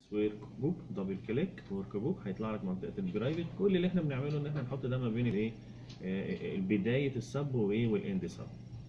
ورك بوك دبل كليك ورك بوك هيطلع لك منطقه البرايفت كل اللي احنا بنعمله ان احنا نحط ده ما بين الايه آه، بدايه السب وايه والاند سب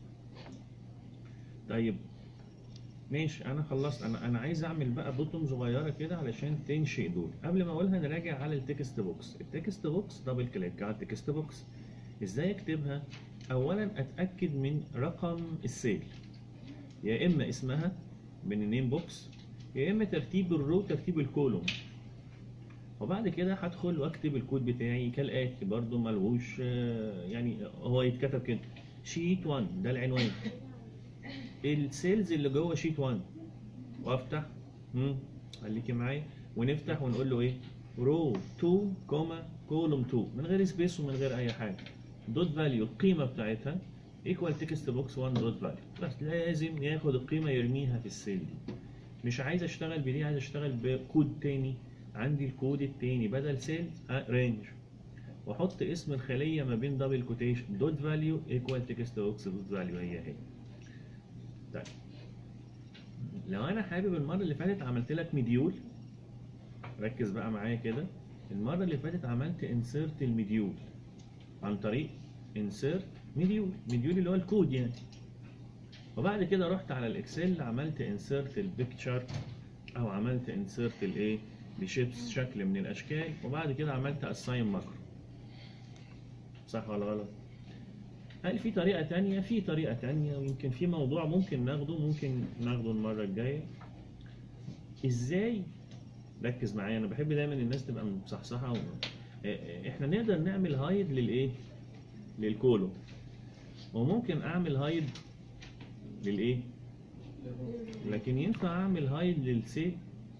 طيب ماشي انا خلصت انا انا عايز اعمل بقى بوتوم صغيره كده علشان تنشئ دول قبل ما اقولها نراجع على التكست بوكس التكست بوكس دبل كليك على التكست بوكس ازاي اكتبها اولا اتاكد من رقم السيل يا اما اسمها من النيم بوكس يا اما ترتيب الرو ترتيب الكولوم وبعد كده هدخل واكتب الكود بتاعي كالاتي برضو ملهوش آه، يعني هو يتكتب كده شيت 1 ده العنوان السيلز اللي جوه شيت 1 وافتح امم خليكي معايا ونفتح ونقول له ايه رو 2 كوما كولوم 2 من غير سبيس ومن غير اي حاجه دوت فاليو القيمه بتاعتها ايكوال تكست بوكس 1 دوت فاليو بس لازم ياخد القيمه يرميها في السيل دي مش عايز اشتغل بدي عايز اشتغل بكود تاني عندي الكود التاني بدل سيل رينج واحط اسم الخليه ما بين دبل كوتيشن دوت فاليو ايكوال تكست بوكس دوت فاليو هي هي طيب لو انا حابب المره اللي فاتت عملت لك مديول ركز بقى معايا كده المره اللي فاتت عملت انسيرت المديول عن طريق انسيرت مديول مديول اللي هو الكود يعني وبعد كده رحت على الاكسل عملت انسيرت البيكتشر او عملت انسيرت الايه بشيبس شكل من الاشكال وبعد كده عملت اساين ماكرو صح ولا غلط هل في طريقة تانية؟ في طريقة تانية ويمكن في موضوع ممكن ناخده ممكن ناخده المرة الجاية ازاي ركز معايا انا بحب دايما الناس تبقى مصحصحة و... احنا نقدر نعمل هايد للايه؟ للكولو وممكن اعمل هايد للايه؟ لكن ينفع اعمل هايد للسيل؟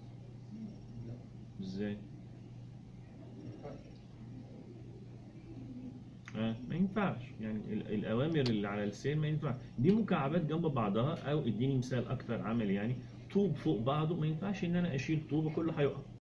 ازاي؟ آه ما ينفعش يعني ال- الاوامر اللي على السيل ما ينفع دي مكعبات جنب بعضها او اديني مثال اكتر عمل يعني طوب فوق بعضه ما ينفعش ان انا اشيل طوب كله هيقع